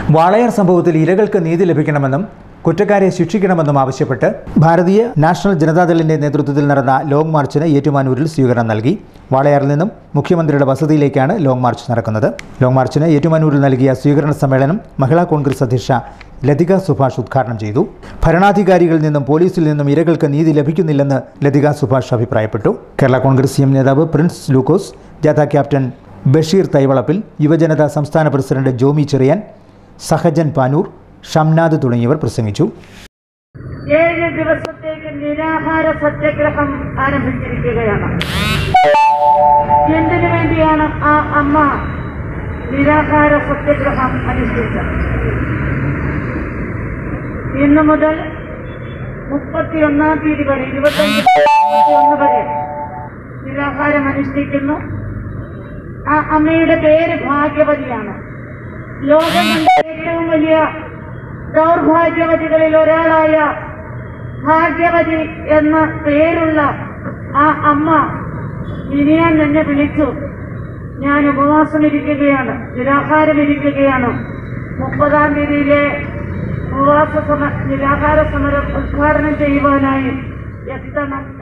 വാളയാർ സംഭവത്തിൽ ഇരകൾക്ക് നീതി ലഭിക്കണമെന്നും കുറ്റക്കാരെ ശിക്ഷിക്കണമെന്നും ആവശ്യപ്പെട്ട് ഭാരതീയ നാഷണൽ ജനതാദളിന്റെ നേതൃത്വത്തിൽ നടന്ന ലോങ് മാർച്ചിന് ഏറ്റുമാനൂരിൽ സ്വീകരണം നൽകി വാളയാറിൽ നിന്നും മുഖ്യമന്ത്രിയുടെ വസതിയിലേക്കാണ് ലോങ് മാർച്ച് നടക്കുന്നത് ലോങ് മാർച്ചിന് ഏറ്റുമാനൂരിൽ നൽകിയ സ്വീകരണ സമ്മേളനം മഹിളാ കോൺഗ്രസ് അധ്യക്ഷ ലതിക സുഭാഷ് ഉദ്ഘാടനം ചെയ്തു ഭരണാധികാരികളിൽ നിന്നും പോലീസിൽ നിന്നും ഇരകൾക്ക് നീതി ലഭിക്കുന്നില്ലെന്ന് ലതിക സുഭാഷ് അഭിപ്രായപ്പെട്ടു കേരള കോൺഗ്രസ് എം നേതാവ് പ്രിൻസ് ലൂക്കോസ് ജാഥ ക്യാപ്റ്റൻ ബഷീർ തൈവളപ്പിൽ യുവജനത സംസ്ഥാന പ്രസിഡന്റ് ജോമി ചെറിയാൻ സഹജൻ പാനൂർ ഷംനാദ് തുടങ്ങിയവർ പ്രസംഗിച്ചു ഏഴ് ദിവസത്തേക്ക് നിരാഹാര സത്യാഗ്രഹം ആരംഭിച്ചിരിക്കുകയാണ് എന്തിനു വേണ്ടിയാണ് ആ അമ്മ നിരാഹാര സത്യാഗ്രഹം അനുഷ്ഠിച്ചത് ഇന്നു മുതൽ മുപ്പത്തിയൊന്നാം തീയതി വരെ ഇരുപത്തഞ്ച് മുപ്പത്തിയൊന്ന് വരെ നിരാഹാരം അനുഷ്ഠിക്കുന്നു ആ അമ്മയുടെ പേര് ഭാഗ്യവതിയാണ് ലോകം കണ്ട ഏറ്റവും വലിയ ദൗർഭാഗ്യവതികളിൽ ഒരാളായ ഭാഗ്യവതി എന്ന പേരുള്ള ആ അമ്മ ഇനിയാൻ എന്നെ വിളിച്ചു ഞാൻ ഉപവാസം ഇരിക്കുകയാണ് നിരാഹാരം ഇരിക്കുകയാണ് മുപ്പതാം തീയതിയിലെ ഉപവാസ സമ നിരാഹാര സമരം ഉദ്ഘാടനം ചെയ്യുവാനായി എത്തണം